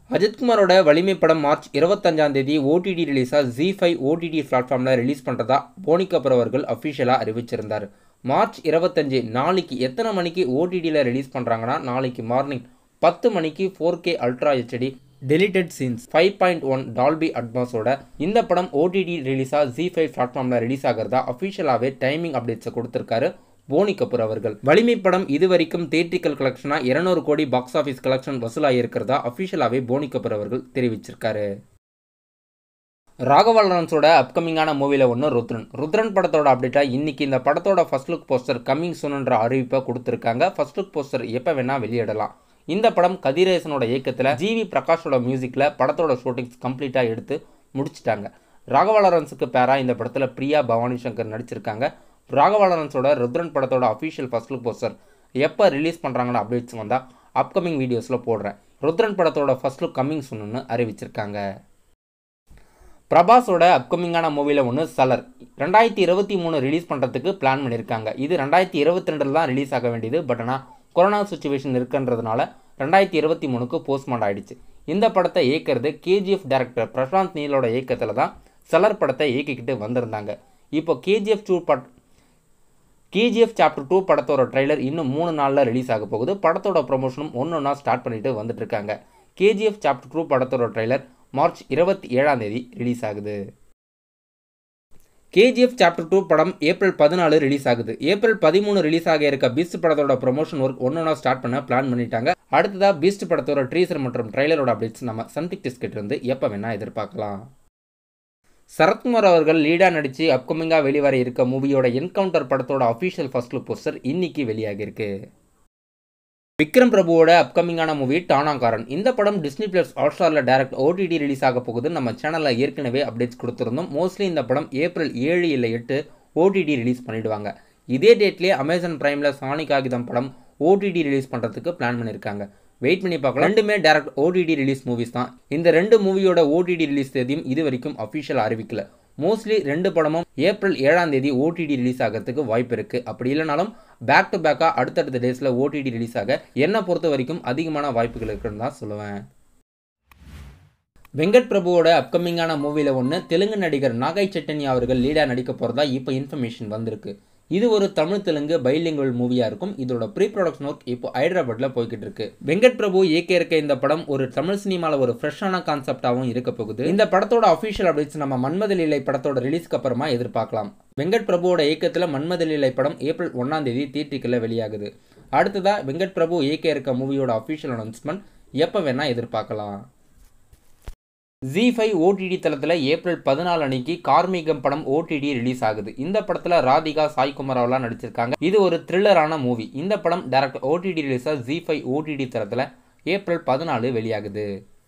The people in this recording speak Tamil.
அஜித்குமாரோட வலிமை படம் மார்ச் இருபத்தஞ்சாம் தேதி ஓடிடி ரிலீஸாக ஜி ஃபைவ் ஓடிடி பிளாட்ஃபார்மில் ரிலீஸ் பண்ணுறதா போனி கபூர் அவர்கள் அஃபிஷியலாக அறிவிச்சிருந்தார் மார்ச் இருபத்தஞ்சு நாளைக்கு எத்தனை மணிக்கு ஓடிடியில் ரிலீஸ் பண்ணுறாங்கன்னா நாளைக்கு மார்னிங் பத்து மணிக்கு four K ultra HD deleted scenes five point one Dolby அட்மாஸோட இந்த படம் ஓடிடி ரிலீஸாக ஜி ஃபைவ் பிளாட்ஃபார்மில் ரிலீஸ் ஆகிறதா அஃபிஷியலாகவே டைமிங் அப்டேட்ஸை கொடுத்துருக்காரு போனி கபூர் அவர்கள் வலிமை படம் இதுவரைக்கும் தேட்ரிக்கல் கலெக்ஷனாக இருநூறு கோடி பாக்ஸ் ஆஃபீஸ் கலெக்ஷன் வசூலாகி இருக்கிறதா அஃபிஷியலாகவே போனி கபூர் அவர்கள் தெரிவிச்சிருக்காரு ராகவா லாரன்ஸோட அப்கமிங்கான மூவியில் ஒன்று ருத்ரன் ருத்ரன் படத்தோட அப்டேட்டாக இன்னைக்கு இந்த படத்தோட ஃபர்ஸ்ட் லுக் போஸ்டர் கம்மிங் சூன்ன்ற அறிவிப்பை கொடுத்துருக்காங்க ஃபர்ஸ்ட் லுக் போஸ்டர் எப்போ வேணால் வெளியிடலாம் இந்த படம் கதிரேசனோட இயக்கத்தில் ஜிவி பிரகாஷோட மியூசிக்கில் படத்தோட ஷூட்டிங்ஸ் கம்ப்ளீட்டாக எடுத்து முடிச்சிட்டாங்க ராகவா லாரன்ஸுக்கு பேராக இந்த படத்தில் பிரியா பவானி சங்கர் நடிச்சிருக்காங்க ராகவா லாரன்ஸோட ருத்ரன் படத்தோட அஃபிஷியல் ஃபர்ஸ்ட் லுக் போஸ்டர் எப்போ ரிலீஸ் பண்ணுறாங்கன்னு அப்டேட்ஸ் வந்தால் அப்கமிங் வீடியோஸில் போடுறேன் ருத்ரன் படத்தோட ஃபர்ஸ்ட் லுக் கம்மிங் சொன்னு அறிவிச்சிருக்காங்க பிரபாஸோட அப்கமிங்கான மூவியில் ஒன்று சலர் ரெண்டாயிரத்தி இருபத்தி மூணு ரிலீஸ் பண்ணுறதுக்கு பிளான் பண்ணியிருக்காங்க இது ரெண்டாயிரத்தி இருபத்தி ரெண்டில் தான் ரிலீஸ் ஆக வேண்டியது பட் ஆனால் கொரோனா சுச்சுவேஷன் இருக்குன்றதுனால ரெண்டாயிரத்தி இருபத்தி மூணுக்கு போஸ்ட்மார்ட் ஆயிடுச்சு இந்த படத்தை இயக்கிறது கேஜிஎஃப் டேரக்டர் பிரசாந்த் நீலோட இயக்கத்தில் தான் சலர் படத்தை இயக்கிக்கிட்டு வந்திருந்தாங்க இப்போ KGF two but KGF chapter two படத்தோட ட்ரைலர் இன்னும் மூணு நாளில் ரிலீஸ் ஆக போகுது படத்தோட ப்ரொமோஷனும் ஒன்று ஒன்றா ஸ்டார்ட் பண்ணிட்டு வந்துட்டு இருக்காங்க கேஜிஎஃப் சாப்டர் டூ படத்தோட ட்ரைலர் மார்ச் இருபத்தி ஏழாம் தேதி ரிலீஸ் ஆகுது கேஜிஎஃப் சாப்டர் டூ படம் ஏப்ரல் பதினாலு ரிலீஸ் ஆகுது ஏப்ரல் பதிமூணு ரிலீஸ் ஆக இருக்க பீஸ்ட் படத்தோட ப்ரொமோஷன் ஒர்க் ஒன்று ஸ்டார்ட் பண்ண பிளான் பண்ணிட்டாங்க அடுத்ததாக பீஸ்ட் படத்தோட ட்ரீசர் மற்றும் ட்ரைலரோட அப்டேட்ஸ் நம்ம சன்பிக் டிஸ்கெட் இருந்து எப்போ வேணால் எதிர்பார்க்கலாம் சரத்குமார் அவர்கள் லீடாக நடித்து அப்கமிங்காக வெளிவர இருக்க மூவியோட என்கவுண்டர் படத்தோட அஃபிஷியல் ஃபர்ஸ்ட் லுக் போஸ்டர் இன்னைக்கு வெளியாகிருக்கு விக்ரம் பிரபுவோட அப்கமிங்கான மூவி டானாகாரன் இந்த படம் டிஸ்னி பிளஸ் ஹாட்ஸ்டாரில் டேரக்ட் ஓடிடி ரிலீஸ் ஆக போகுது நம்ம சேனலில் ஏற்கனவே அப்டேட்ஸ் கொடுத்துருந்தோம் மோஸ்ட்லி இந்த படம் ஏப்ரல் ஏழு இல்லை எட்டு ஓடிடி ரிலீஸ் பண்ணிடுவாங்க இதே டேட்லேயே அமேசான் பிரைமில் சாணி காகிதம் படம் ஓடிடி ரிலீஸ் பண்ணுறதுக்கு பிளான் பண்ணியிருக்காங்க வெயிட் பண்ணி பார்க்கலாம் ரெண்டுமே டேரக்ட் ஓடிடி ரிலீஸ் மூவிஸ் தான் இந்த ரெண்டு மூவியோட ஓடிடி ரிலீஸ் தேதியும் இது வரைக்கும் அஃபிஷியல் அறிவிக்கல மோஸ்ட்லி ரெண்டு படமும் ஏப்ரல் ஏழாம் தேதி ஓடிடி ரிலீஸ் ஆகிறதுக்கு வாய்ப்பு இருக்குது அப்படி இல்லைனாலும் பேக் டு பேக்காக அடுத்தடுத்த டேஸில் ஓடிடி ரிலீஸ் ஆக என்னை பொறுத்த வரைக்கும் அதிகமான வாய்ப்புகள் இருக்குன்னு தான் சொல்லுவேன் வெங்கட் பிரபுவோட அப்கமிங்கான மூவியில் ஒன்று தெலுங்கு நடிகர் நாகை சட்டன்யா அவர்கள் லீடாக நடிக்க போகிறதா இப்போ இன்ஃபர்மேஷன் வந்திருக்கு இது ஒரு தமிழ் தெலுங்கு பைலிங்குவல் மூவியாக இருக்கும் இதோட ப்ரீ ப்ரொடக்ஷன் ஒர்க் இப்போ ஹைதராபாத்தில் போய்கிட்டு இருக்கு வெங்கட் பிரபு இயக்க இருக்க இந்த படம் ஒரு தமிழ் சினிமாவில் ஒரு ஃப்ரெஷ்ஷான கான்செப்டாகவும் இருக்க போகுது இந்த படத்தோட அஃபிஷியல் அப்டேட்ஸ் நம்ம மன்மத லீலை படத்தோட ரிலீஸ்க்கு அப்புறமா எதிர்பார்க்கலாம் வெங்கட் பிரபுவோட இயக்கத்தில் மன்மத லீலை படம் ஏப்ரல் ஒன்றாம் தேதி தியேட்டருக்குள்ள வெளியாகுது அடுத்ததாக வெங்கட் பிரபு இயக்க இருக்க மூவியோட அஃபிஷியல் அனௌன்ஸ்மெண்ட் எப்போ வேணால் எதிர்பார்க்கலாம் ஜி ஃபைவ் ஓடிடி தளத்தில் ஏப்ரல் பதினாலு அன்னைக்கு கார்மிகம் படம் ஓடிடி ரிலீஸ் ஆகுது இந்த படத்தில் ராதிகா சாய்குமார் அவெல்லாம் நடிச்சிருக்காங்க இது ஒரு த்ரில்லரான மூவி இந்த படம் டேரக்ட் ஓடிடி ரிலீஸாக ஜி ஃபைவ் ஓடிடி தளத்தில் ஏப்ரல் பதினாலு வெளியாகுது